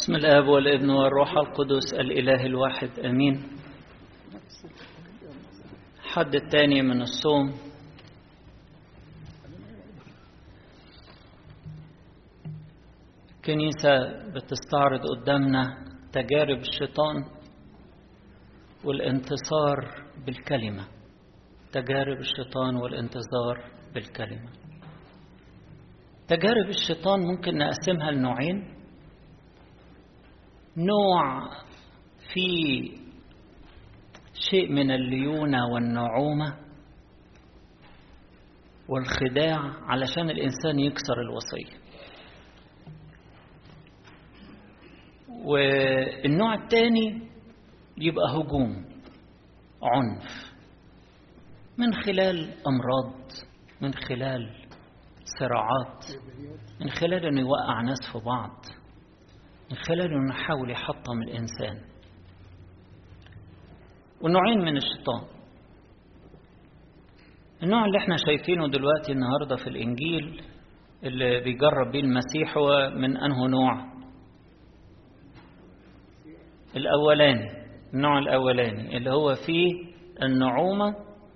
بسم الآب والابن والروح القدس الإله الواحد أمين حد الثاني من الصوم كنيسة بتستعرض قدامنا تجارب الشيطان والانتصار بالكلمة تجارب الشيطان والانتصار بالكلمة تجارب الشيطان ممكن نقسمها لنوعين نوع فيه شيء من الليونة والنعومة والخداع علشان الإنسان يكسر الوصية والنوع الثاني يبقى هجوم عنف من خلال أمراض من خلال صراعات من خلال أنه يوقع ناس في بعض من خلال أنه يحاول يحطم الإنسان والنوعين من الشيطان النوع اللي احنا شايفينه دلوقتي النهارده في الإنجيل اللي بيجرب بيه المسيح هو من أنه نوع الأولاني النوع الأولاني اللي هو فيه النعومة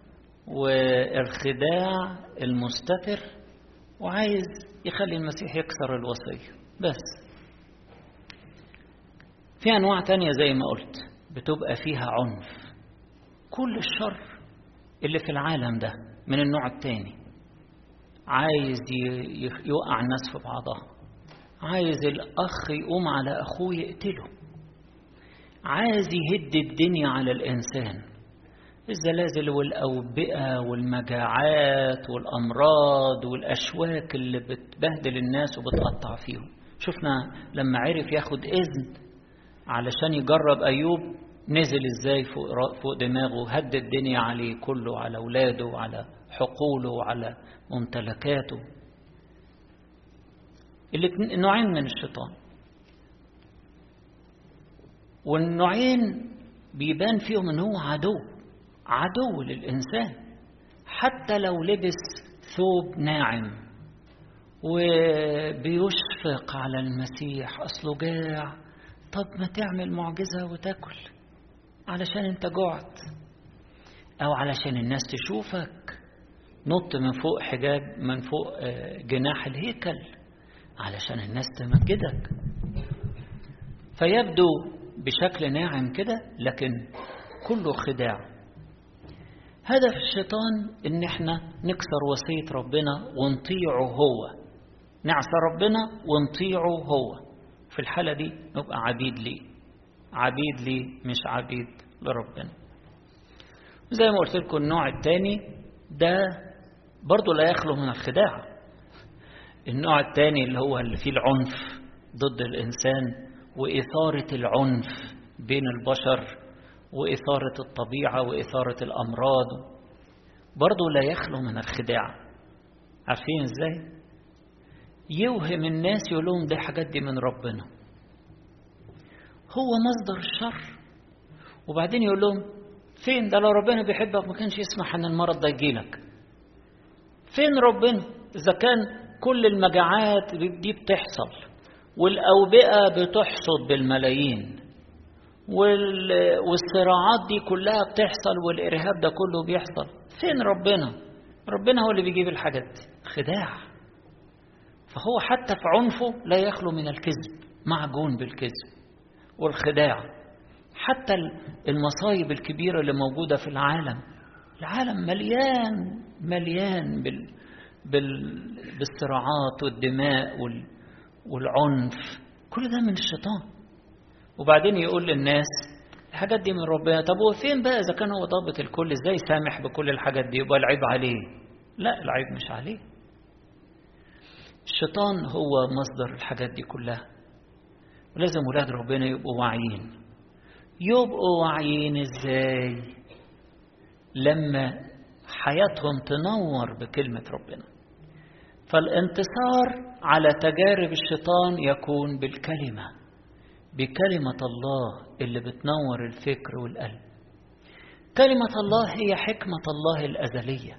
والخداع المستتر وعايز يخلي المسيح يكسر الوصية بس في أنواع تانية زي ما قلت بتبقى فيها عنف كل الشر اللي في العالم ده من النوع التاني عايز يوقع الناس في بعضها عايز الأخ يقوم على أخوه يقتله عايز يهد الدنيا على الإنسان الزلازل والأوبئة والمجاعات والأمراض والأشواك اللي بتبهدل الناس وبتقطع فيهم شفنا لما عرف ياخد إذن علشان يجرب أيوب نزل إزاي فوق, فوق دماغه هد الدنيا عليه كله على أولاده وعلى حقوله وعلى ممتلكاته النوعين من الشيطان والنوعين بيبان فيهم ان هو عدو عدو للإنسان حتى لو لبس ثوب ناعم وبيشفق على المسيح أصله جاع طب ما تعمل معجزة وتاكل علشان انت جعت أو علشان الناس تشوفك نط من فوق حجاب من فوق جناح الهيكل علشان الناس تمجدك فيبدو بشكل ناعم كده لكن كله خداع هدف الشيطان ان احنا نكسر وصية ربنا ونطيعه هو نعصى ربنا ونطيعه هو في الحالة دي نبقى عبيد ليه عبيد ليه مش عبيد لربنا زي ما قلت لكم النوع الثاني ده برضه لا يخلو من الخداع النوع الثاني اللي هو اللي فيه العنف ضد الإنسان وإثارة العنف بين البشر وإثارة الطبيعة وإثارة الأمراض برضه لا يخلو من الخداع عارفين إزاي؟ يوهم الناس يقول لهم دي حاجات دي من ربنا هو مصدر الشر وبعدين يقول لهم فين ده لو ربنا بيحبك ما كانش يسمح ان المرض ده يجيلك فين ربنا اذا كان كل المجاعات دي بتحصل والأوبئة بتحصد بالملايين والصراعات دي كلها بتحصل والإرهاب ده كله بيحصل فين ربنا ربنا هو اللي بيجيب الحاجات دي خداع فهو حتى في عنفه لا يخلو من الكذب معجون بالكذب والخداع حتى المصايب الكبيرة اللي موجودة في العالم العالم مليان مليان بال بال بالصراعات والدماء وال والعنف كل ده من الشيطان وبعدين يقول للناس الحاجات دي من ربنا طب هو فين بقى اذا كان هو ضابط الكل ازاي سامح بكل الحاجات دي يبقى العيب عليه لا العيب مش عليه الشيطان هو مصدر الحاجات دي كلها ولازم ولاد ربنا يبقوا واعيين يبقوا واعيين ازاي لما حياتهم تنور بكلمة ربنا فالانتصار على تجارب الشيطان يكون بالكلمة بكلمة الله اللي بتنور الفكر والقلب كلمة الله هي حكمة الله الأزلية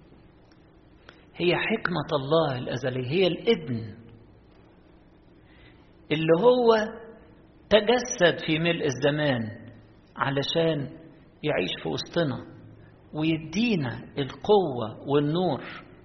هي حكمة الله الأزلية هي الابن اللي هو تجسد في ملء الزمان علشان يعيش في وسطنا ويدينا القوة والنور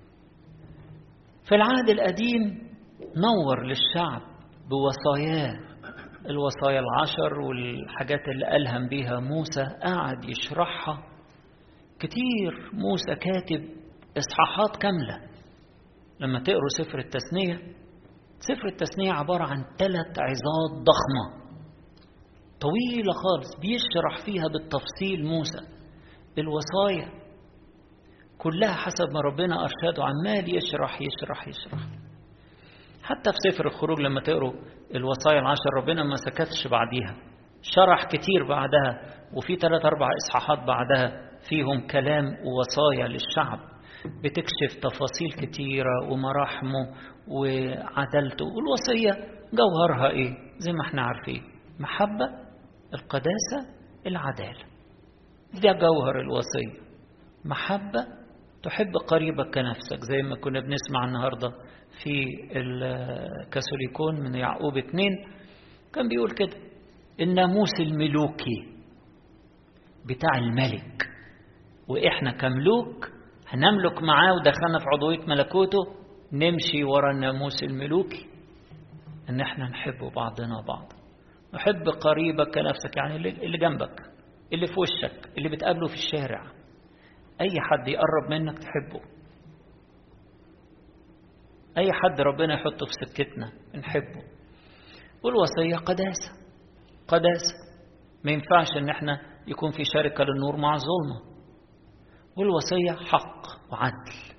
في العهد القديم نور للشعب بوصاياه الوصايا العشر والحاجات اللي ألهم بيها موسى قعد يشرحها كتير موسى كاتب إصحاحات كاملة لما تقروا سفر التثنية سفر التثنية عبارة عن ثلاث عظات ضخمة طويلة خالص بيشرح فيها بالتفصيل موسى الوصايا كلها حسب ما ربنا أرشده عمال يشرح يشرح يشرح حتى في سفر الخروج لما تقروا الوصايا العشر ربنا ما سكتش بعديها شرح كتير بعدها وفي ثلاث أربع إصحاحات بعدها فيهم كلام ووصايا للشعب بتكشف تفاصيل كتيرة ومراحمه وعدلته والوصية جوهرها إيه زي ما احنا عارفين محبة القداسة العدالة ده جوهر الوصية محبة تحب قريبك كنفسك زي ما كنا بنسمع النهاردة في الكاثوليكون من يعقوب اتنين كان بيقول كده الناموس الملوكي بتاع الملك وإحنا كملوك هنملك معاه ودخلنا في عضوية ملكوته نمشي ورا الناموس الملوكي ان احنا نحب بعضنا بعض نحب قريبك كنفسك يعني اللي جنبك اللي في وشك اللي بتقابله في الشارع اي حد يقرب منك تحبه اي حد ربنا يحطه في سكتنا نحبه والوصية قداسة قداسة ما ينفعش ان احنا يكون في شركة للنور مع الظلمة والوصية حق وعدل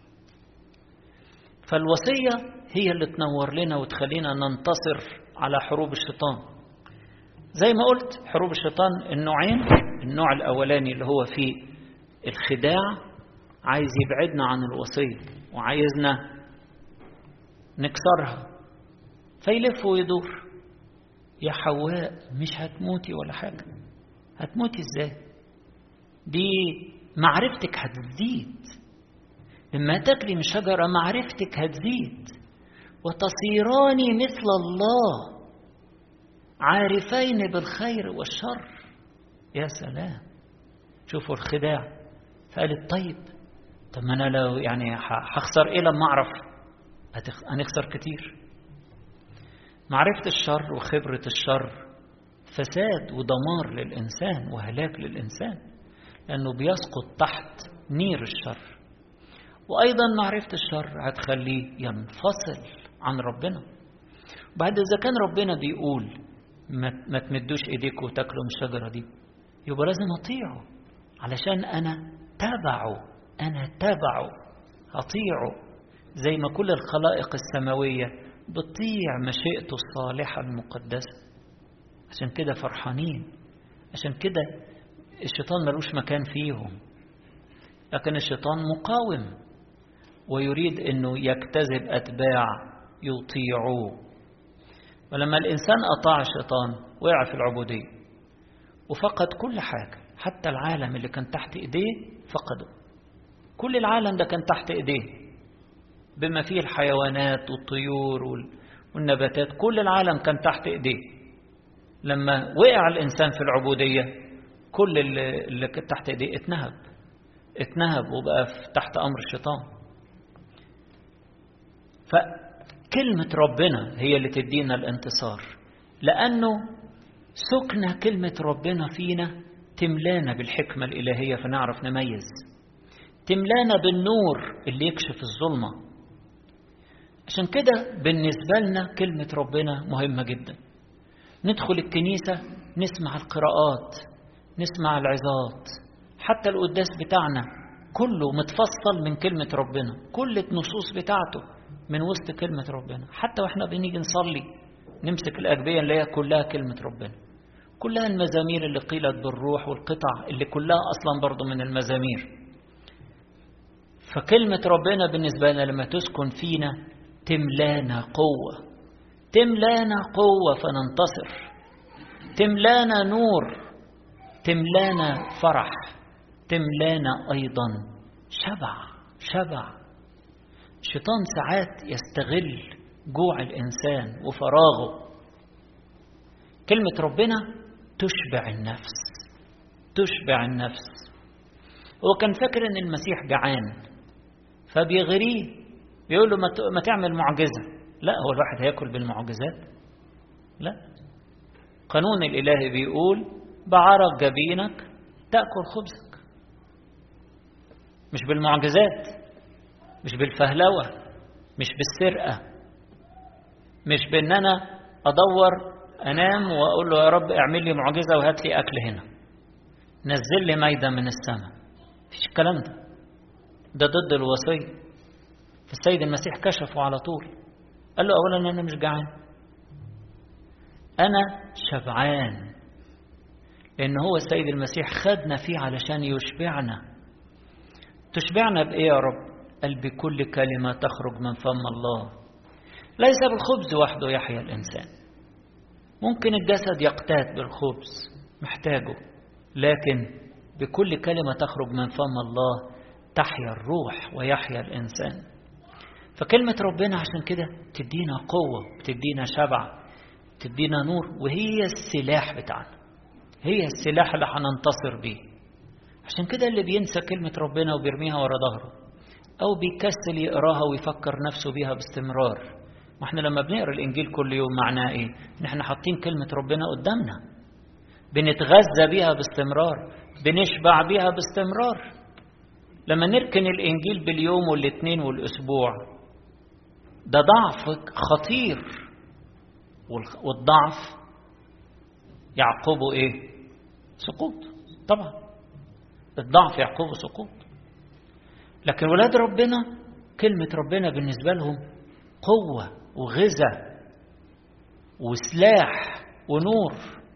فالوصية هي اللي تنور لنا وتخلينا ننتصر على حروب الشيطان زي ما قلت حروب الشيطان النوعين النوع الأولاني اللي هو فيه الخداع عايز يبعدنا عن الوصية وعايزنا نكسرها فيلف ويدور يا حواء مش هتموتي ولا حاجة هتموتي ازاي دي معرفتك هتزيد لما تاكلي من شجرة معرفتك هتزيد وتصيران مثل الله عارفين بالخير والشر يا سلام شوفوا الخداع فقالت طيب طب ما انا لو يعني هخسر ايه لما اعرف هنخسر كتير معرفة الشر وخبرة الشر فساد ودمار للإنسان وهلاك للإنسان لأنه بيسقط تحت نير الشر وأيضا معرفة الشر هتخليه ينفصل عن ربنا بعد إذا كان ربنا بيقول ما تمدوش إيديكم وتاكلوا من الشجرة دي يبقى لازم أطيعه علشان أنا تبعه أنا تبعه أطيعه زي ما كل الخلائق السماوية بتطيع مشيئته الصالحة المقدسة عشان كده فرحانين عشان كده الشيطان ملوش مكان فيهم لكن الشيطان مقاوم ويريد انه يجتذب اتباع يطيعوه ولما الانسان اطاع الشيطان وقع في العبوديه وفقد كل حاجه حتى العالم اللي كان تحت ايديه فقده كل العالم ده كان تحت ايديه بما فيه الحيوانات والطيور والنباتات كل العالم كان تحت ايديه لما وقع الانسان في العبوديه كل اللي كان تحت ايديه اتنهب اتنهب وبقى تحت امر الشيطان فكلمة ربنا هي اللي تدينا الانتصار لأنه سكنة كلمة ربنا فينا تملانا بالحكمة الإلهية فنعرف نميز تملانا بالنور اللي يكشف الظلمة عشان كده بالنسبة لنا كلمة ربنا مهمة جدا ندخل الكنيسة نسمع القراءات نسمع العظات حتى القداس بتاعنا كله متفصل من كلمة ربنا كل النصوص بتاعته من وسط كلمة ربنا حتى واحنا بنيجي نصلي نمسك الأجبية اللي هي كلها كلمة ربنا كلها المزامير اللي قيلت بالروح والقطع اللي كلها أصلا برضو من المزامير فكلمة ربنا بالنسبة لنا لما تسكن فينا تملانا قوة تملانا قوة فننتصر تملانا نور تملانا فرح تملانا أيضا شبع شبع الشيطان ساعات يستغل جوع الإنسان وفراغه كلمة ربنا تشبع النفس تشبع النفس هو كان فاكر ان المسيح جعان فبيغريه بيقول له ما تعمل معجزة لا هو الواحد هياكل بالمعجزات لا قانون الإلهي بيقول بعرق جبينك تأكل خبزك مش بالمعجزات مش بالفهلوة مش بالسرقة مش بان انا ادور انام واقول له يا رب اعمل لي معجزة وهات لي اكل هنا نزل لي مايدة من السماء مفيش الكلام ده ده ضد الوصية فالسيد المسيح كشفه على طول قال له اولا انا مش جعان انا شبعان لان هو السيد المسيح خدنا فيه علشان يشبعنا تشبعنا بايه يا رب قال بكل كلمة تخرج من فم الله ليس بالخبز وحده يحيا الإنسان ممكن الجسد يقتات بالخبز محتاجه لكن بكل كلمة تخرج من فم الله تحيا الروح ويحيا الإنسان فكلمة ربنا عشان كده تدينا قوة بتدينا شبع تدينا نور وهي السلاح بتاعنا هي السلاح اللي هننتصر بيه عشان كده اللي بينسى كلمة ربنا وبيرميها ورا ظهره أو بيكسل يقراها ويفكر نفسه بيها باستمرار ما احنا لما بنقرا الإنجيل كل يوم معناه إيه؟ إن احنا حاطين كلمة ربنا قدامنا بنتغذى بيها باستمرار بنشبع بيها باستمرار لما نركن الإنجيل باليوم والاثنين والأسبوع ده ضعف خطير والضعف يعقبه إيه؟ سقوط طبعا الضعف يعقبه سقوط لكن ولاد ربنا كلمة ربنا بالنسبة لهم قوة وغذاء وسلاح ونور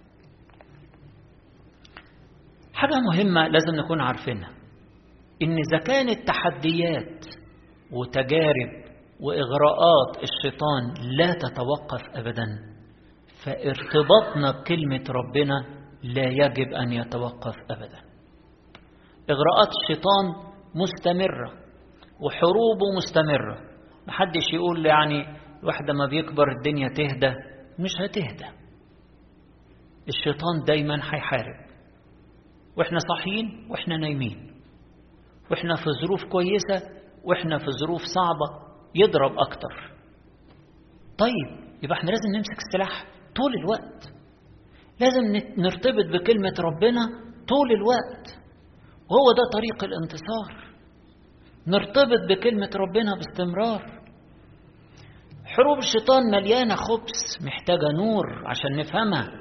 حاجة مهمة لازم نكون عارفينها إن إذا كانت تحديات وتجارب وإغراءات الشيطان لا تتوقف أبدا فارتباطنا بكلمة ربنا لا يجب أن يتوقف أبدا إغراءات الشيطان مستمرة وحروبه مستمرة محدش يقول يعني الواحد ما بيكبر الدنيا تهدى مش هتهدى الشيطان دايما هيحارب واحنا صاحيين واحنا نايمين واحنا في ظروف كويسة واحنا في ظروف صعبة يضرب أكتر طيب يبقى احنا لازم نمسك السلاح طول الوقت لازم نرتبط بكلمة ربنا طول الوقت وهو ده طريق الانتصار نرتبط بكلمة ربنا باستمرار حروب الشيطان مليانة خبز محتاجة نور عشان نفهمها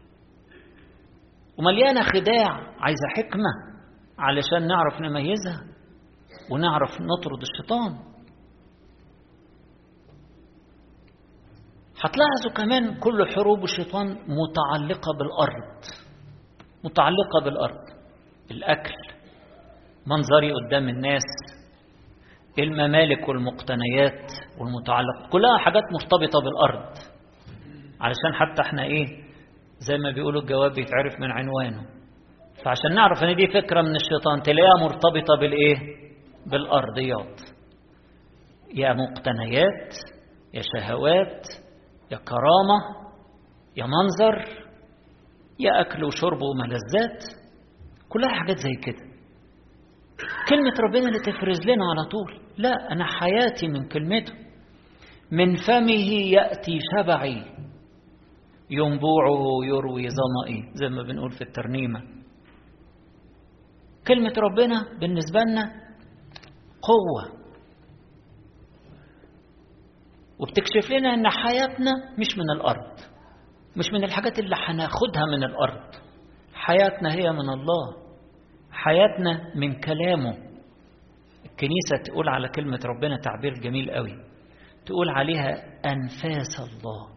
ومليانة خداع عايزة حكمة علشان نعرف نميزها ونعرف نطرد الشيطان هتلاحظوا كمان كل حروب الشيطان متعلقة بالأرض متعلقة بالأرض الأكل منظري قدام الناس الممالك والمقتنيات والمتعلق كلها حاجات مرتبطة بالأرض علشان حتى احنا ايه زي ما بيقولوا الجواب بيتعرف من عنوانه فعشان نعرف ان دي فكرة من الشيطان تلاقيها مرتبطة بالايه بالأرضيات يا مقتنيات يا شهوات يا كرامة يا منظر يا أكل وشرب وملذات كلها حاجات زي كده كلمة ربنا اللي تفرز لنا على طول لا أنا حياتي من كلمته من فمه يأتي شبعي ينبوعه يروي ظمئي زي ما بنقول في الترنيمة كلمة ربنا بالنسبة لنا قوة وبتكشف لنا ان حياتنا مش من الارض مش من الحاجات اللي هناخدها من الارض حياتنا هي من الله حياتنا من كلامه الكنيسة تقول على كلمة ربنا تعبير جميل قوي تقول عليها أنفاس الله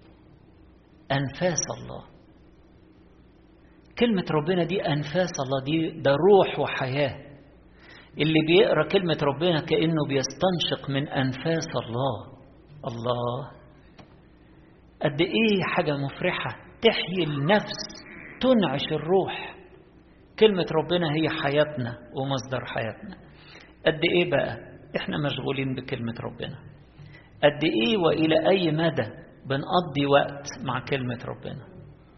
أنفاس الله كلمة ربنا دي أنفاس الله دي ده روح وحياة اللي بيقرأ كلمة ربنا كأنه بيستنشق من أنفاس الله الله قد إيه حاجة مفرحة تحيي النفس تنعش الروح كلمة ربنا هي حياتنا ومصدر حياتنا قد إيه بقى إحنا مشغولين بكلمة ربنا قد إيه وإلى أي مدى بنقضي وقت مع كلمة ربنا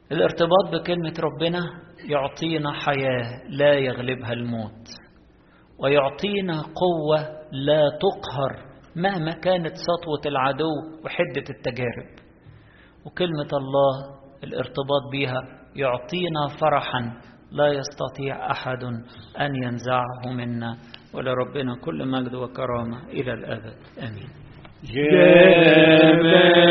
الارتباط بكلمة ربنا يعطينا حياة لا يغلبها الموت ويعطينا قوة لا تقهر مهما كانت سطوة العدو وحدة التجارب وكلمة الله الارتباط بها يعطينا فرحا لا يستطيع أحد أن ينزعه منا ولربنا كل مجد وكرامة إلى الأبد آمين جبل